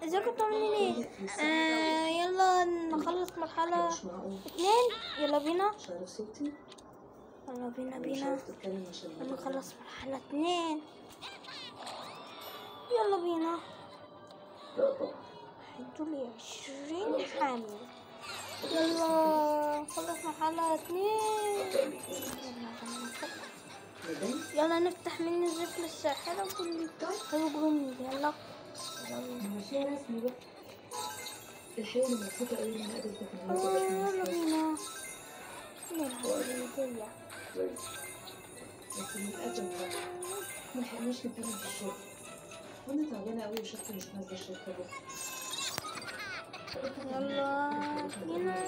ازيكم عاملين ايه آه يلا نخلص مرحلة مش معقول اتنين يلا بينا مش عارف صوتي يلا بينا مش بينا عارف تتكلم عشان يلا نخلص مرحلة اتنين يلا بينا لا طبعا ادولي عشرين حامل يلا نخلص مرحلة اتنين مدام يلا نفتح من الزفل الساحرة وكل هو جرومي يلا ماشي رسمي بقى الحقيقة أنا مبسوطة أوي إن أنا قابلتك آه، النهاردة يلا بس بينا نلعب بالهدية كويس بس للأسف بقى ملحقناش نتكلم في الشغل وأنا تعبانة أوي وشكلي مش نازلة الشركة بكرة يلا بينا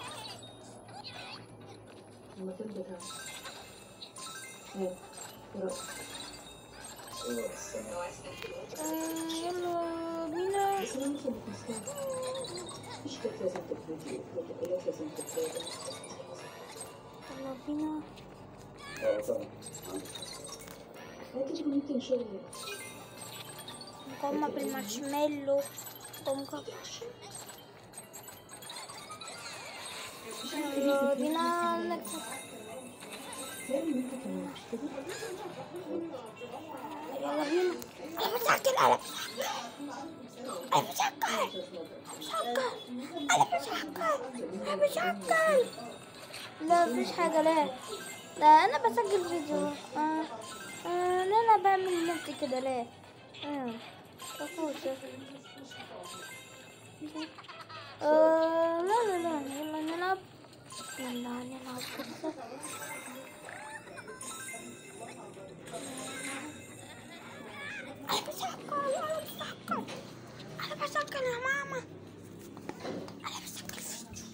المكان بتاعنا ايه ايه رأيك؟ اه استنى آه، يلا بينا بس أنا ممكن أكون مستعجل مفيش كانت لازم تفوتي بروتوكولات لازم تتابع يلا بينا اه طبعا عندك أكيد ممكن شغل نقوم بالمارشميلو نقوم يلا بينا نكسب تاني أنت كمان مش كده؟ يلا بينا انا بتأكل انا انا بتأكل انا بتأكل انا بتأكل لا مفيش حاجة لا لا انا بسجل فيديو آه. آه. لا انا بعمل نفسي كده لا آه. بفوز آه. لا لا لا يلا نلعب يلا نلعب كده أنا بسكر أنا بسكر أنا بسكر يا ماما أنا بسكر فيديو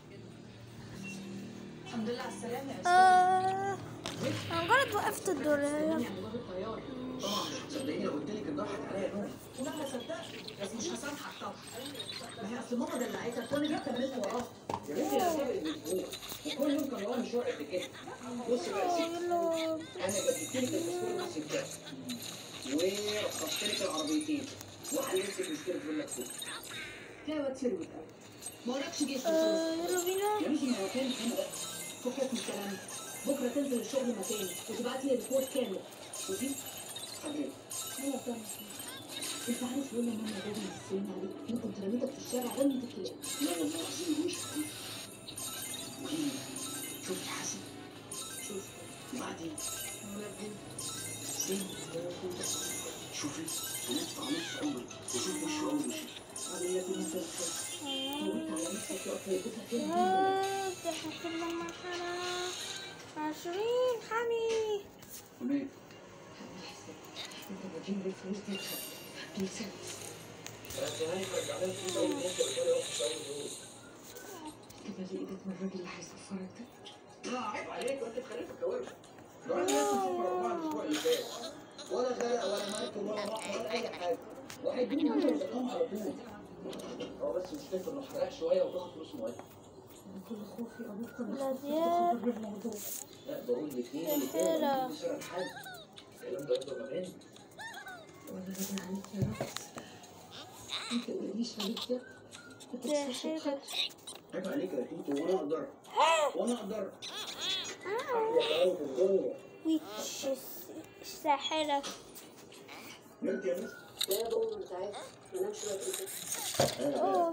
الحمد لله على السلامة يا آه أنا مجرد وقفت الدور طبعا صدقيني لو قلت لك ان راحت عليا نوم لا ما صدقت بس مش هسامحك طبعا ما هي اصل ماما دلعتها كل يوم كملت وراها يا بنتي انا سابق الاسبوع وكل يوم كان ورايا مشوار قد كده بصي بقى يا ستي يلا انا بديت لك الباسبور والسجاد ورخصت لك العربيتين وحللت لك مشكله فيلا كتير يا واد سيروت قوي ما وراكش جيش آه يلا بينا يا مش المكان هنا بقى فكك من الكلام ده. بكره تنزل الشغل مكاني وتبعت لي ريبورت كامل ودي حبيبي ايوه فاهمة انت عارف لولا ماما جابت السلم عليك انا كنت رميتك في الشارع رمي الكلاب لا والله العظيم وش حبيبي وهي شفت حسن شوف وبعدين ولاد زين شوفي هندفع نص عمري وشوف وشه اول وشي عملية دي انت بتخاف وانت على نفسك يقف هيبقى فين آه احنا كنا مرحلة عشرين حمي وليه انت بتجيب لي الفلوس دي تخاف دول سنس كده لي ايدك من الراجل اللي هيسفرك ده لا عيب عليك وانت تخليك الكوارث رحنا لازم نشوف رمضان الاسبوع اللي فات ولا غرق ولا مركب ولا بحر ولا اي حاجه وهيدوني انت الرقم على طول هو بس مشكلته انه حرق شويه وبياخد فلوس ميه انا كل خوفي ابوك كان لا يخطف زياد. بالموضوع لا بقول الاثنين سحيرة. الاثنين بسرعه الحل الكلام ده يفضل ما بيننا ولا راجع عليك يا رب ما تقوليش عليك يا ما تكسرش ساحرة عيب عليك يا توتو وانا اقدر وانا اقدر احلى قوي في الدنيا ويتش الساحرة نمت يا مس لا يا بابا انت عارف ما نامش ولا ايه أوه،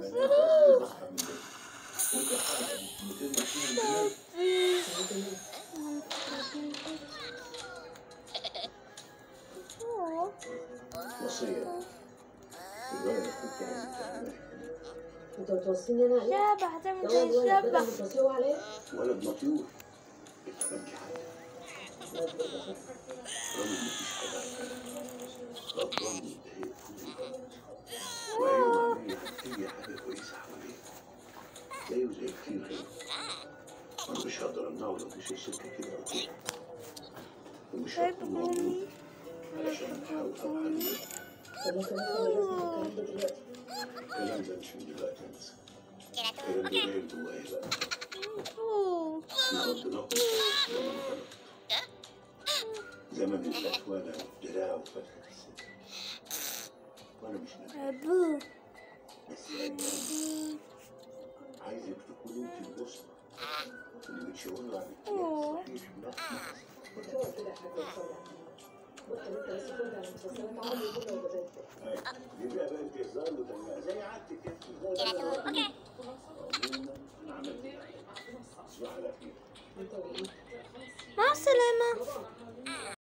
أوه. وصية الولد كنت عايز تعملها انت بتوصيني انا عليك شبح تعمل ده زي الولد بدل الشبح ما توصيه عليا ولد مطيور اتفرجي حاجة لا تبقى خف. راجل مفيش حاجة غضبان متضايق وعيوب عملية أي حاجة كويسة حواليه زيه زي كتير غيره وأنا مش هقدر أمنعه لو مشي السكة كده أو كده ومش هكون موجود علشان أحاول أحل طب انت مثلا لازم الكلام ده دلوقتي الكلام ده مش من دلوقتي يا ناس الكلام ده باين جوايا بقى أوه. احنا ربنا زمن الفتوانة والدراع وفتحة السن وأنا مش ندمان أبوه بس أنا عايزك تكوني انت البوصلة اللي بتشاور له على أوه. الاتجاه الصحيح نفس بتروح كده يا حاج صالح بطل انت بس خد على المسلسلات عمري كله وبدأت دي بقى بقت هزار وتنمية زي عادتك كده زي ما أنا اوكي عموما عملت تصبح على خير انت وايه مع السلامة